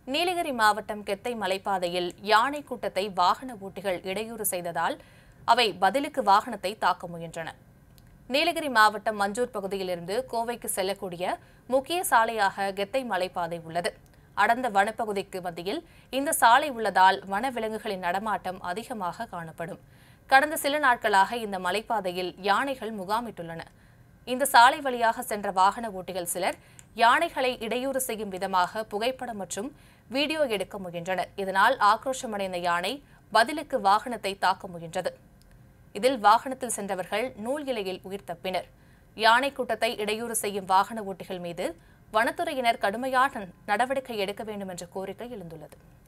நீலகிரி மாவட்டம் கெத்தை மலைப்பாதையில் யானை கூட்டத்தை வாகன ஓட்டிகள் இடையூறு செய்ததால் அவை பதிலுக்கு வாகனத்தை தாக்க முயன்றன நீலகிரி மாவட்டம் மஞ்சூர் பகுதியிலிருந்து கோவைக்கு செல்லக்கூடிய முக்கிய சாலையாக கெத்தை மலைப்பாதை உள்ளது அடர்ந்த வனப்பகுதிக்கு மத்தியில் இந்த சாலை உள்ளதால் வனவிலங்குகளின் நடமாட்டம் அதிகமாக காணப்படும் கடந்த சில நாட்களாக இந்த மலைப்பாதையில் யானைகள் முகாமிட்டுள்ளன இந்த சாலை வழியாக சென்ற வாகன ஓட்டிகள் சிலர் யானைகளை இடையூறு செய்யும் விதமாக புகைப்படம் மற்றும் வீடியோ எடுக்க முயன்றனர் இதனால் ஆக்ரோஷமடைந்த யானை பதிலுக்கு வாகனத்தை தாக்க முயன்றது இதில் வாகனத்தில் சென்றவர்கள் நூல் இலையில் உயிர் தப்பினர் யானை கூட்டத்தை இடையூறு செய்யும் வாகன ஓட்டிகள் மீது வனத்துறையினர் கடுமையான நடவடிக்கை எடுக்க வேண்டும் என்ற கோரிக்கை எழுந்துள்ளது